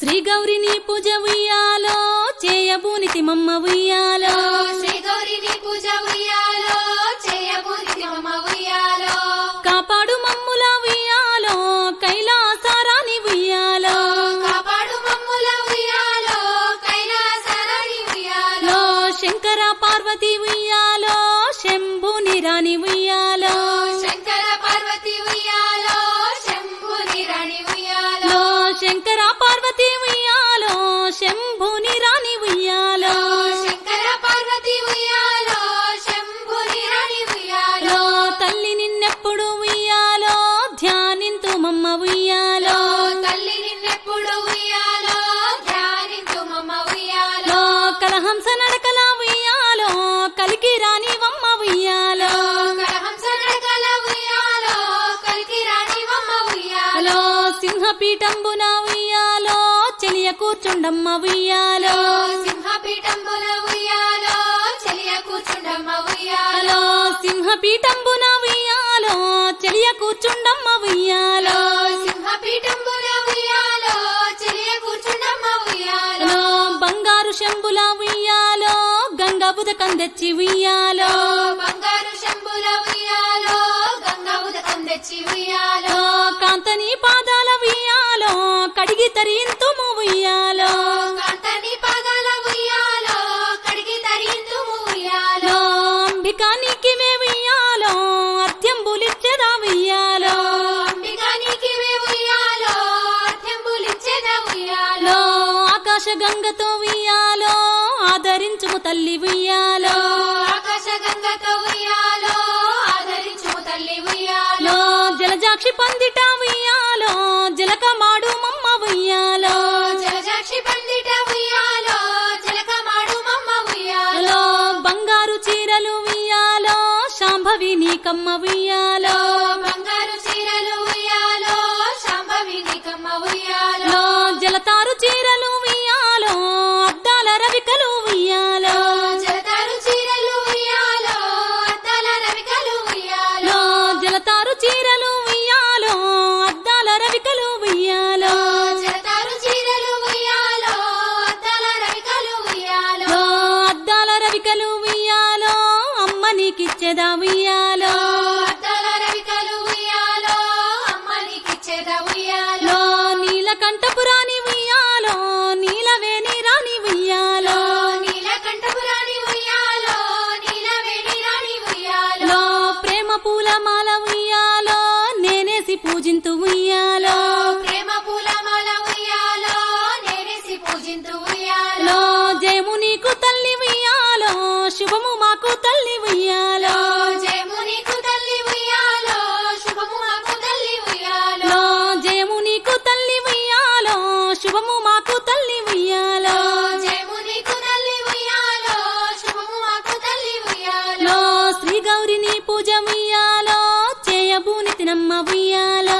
శ్రీ గౌరిని పూజ ఉయ్యాలో చేయబూనితి మమ్మ ఉయ్యాలో శ్రీ గౌరిని పూజ ఉయ్యాలో చేయబూనిది మమ్మ ఉయ్యాలో కాపాడు మమ్ముల ఉయ్యాలో కైలాసారాని ఉయ్యాలో కాపాడు మమ్ముల ఉయ్యాలో కైలాసరాని ఉయ్యాలో లో శంకర పార్వతి ఉయ్యాలో శంభుని రాణి ఉయ్యాలో శంకర పార్వతి ఉయ్యాలో శంభుని రాణి ఉయ్యాలో లో శంకర పార్వతి ఉయ్యాలో శంభుని రాణి ఉయ్యాలో శంకర పార్వతి ఉయ్యాలో శంభుని రాణి ఉయ్యాలో లో తల్లి నిన్నెప్పుడు ఉయ్యాలో ధ్యానింతు మమ్మ ఉయ్యాలో తల్లి నిన్నెప్పుడు ఉయ్యాలో ధ్యానించు మమ్మ ఉయ్యాలో లో కలహంస నడకల ఉయ్యాలో కలికి రాని వమ్మ ఉయ్యాలో కలహంస నడకల ఉయ్యాలో కలికి రాణి మమ్మ ఉయ్యాలో లో సింహపీఠంబున ఉయ్యాలో చెలియ కూర్చుండమ్మ ఉయ్యాలో సింహపీఠంబుల ఉయ్యాలో చెలియ కూర్చుండమ్మ ఉయ్యాలో లో సింహపీఠంబున ఉయ్యాలో చెలియ కూర్చుండమ్మ ఉయ్యాలో సింహపీఠంబుల ఉయ్యాలో చెలియ కూర్చుండమ్మ ఉయ్యాలో లో బంగారు శంభుల ఉయ్యాలో గంగ బుదకం తెచ్చి ఉయ్యాలో బంగారు శంభుల ఉయ్యాలో గంగా ఉదకం తెచ్చి ఉయ్యాలో లో కాంతని పాదాల ఉయ్యాలో కడిగి తరింతుము ఉయ్యాలో కాంతని పాదాల ఉయ్యాలో కడిగి తరింతు ఉయ్యాలో లో అంబికా నీకివే ఉయ్యాలో అత్యంబులిచ్చదా ఉయ్యాలో అంబికానికి ఉయ్యాలో అర్థంబులిచ్చేద ఉయ్యాలో లో ఆకాశ గంగతో ఉయ్యాలో ఆదరించుము తల్లి ఉయ్యాలో ఆకాశ గంగతో ఉయ్యాలో ఆదరించు తల్లి ఉయ్యాలో లో జలజాక్షి పందిట ఉయ్యాలో జలక మాడు మమ్మ ఉయ్యాలో జలజాక్షి పందిట ఉయ్యాలో జలక మాడు మమ్మ ఉయ్యాలో లో బంగారు చీరలు ఉయ్యాలో శాంభవి నీకమ్మ ఉయ్యాలో బంగారు చీరలు ఉయ్యాలో శాంభవి నికమ్మ ఉయ్యాలో లో జలతారు చీరలు ఉయ్యాలో అద్దాల రవికలు ఉయ్యాలో జలతారు చీరలు ఉయ్యాలో అద్దాల రవికలు ఉయ్యాలో లో జలతారు చీరలు ఉయ్యాలో అద్దాల రవికలు ఉయ్యాలో జలతారు చీరలు ఉయ్యాలో అద్దాల రవికలు ఉయ్యాలో లో అద్దాల రవికలు ఉయ్యాలో అమ్మ నీకిచ్చేదా ఉయ్యాలో అద్దాల రవికలు ఉయ్యాలో అమ్మ నీకిచ్చేద ఉయ్యాలో లో నీలకంఠపురాని ఉయ్యాలో నీలవేణి రాని ఉయ్యాలో నీలకంఠపురాణి ఉయ్యాలో నీలవేణి రాణి ఉయ్యాలో లో ప్రేమ పూలమాల ఉయ్యాలో నేనేసి పూజింతు ఉయ్యాలో ప్రేమ పూలమాల ఉయ్యాలో నేనేసి పూజింతు ఉయ్యాలో లో జయము నీకు తల్లి ఉయ్యాలో శుభము మాకు తల్లి ఉయ్యాలో జయము నీకు తల్లి ఉయ్యాలో శుభము మాకు తల్లి ఉయ్యాలో లో జయము నీకు తల్లి ఉయ్యాలో శుభము మాకు తల్లి ఉయ్యాలో జయము నీకు తల్లి ఉయ్యాలో శుభము మాకు తల్లి ఉయ్యాలో లో శ్రీ గౌరిని పూజ ఉయ్యాలో చేయబూని తినమ్మ ఉయ్యాలో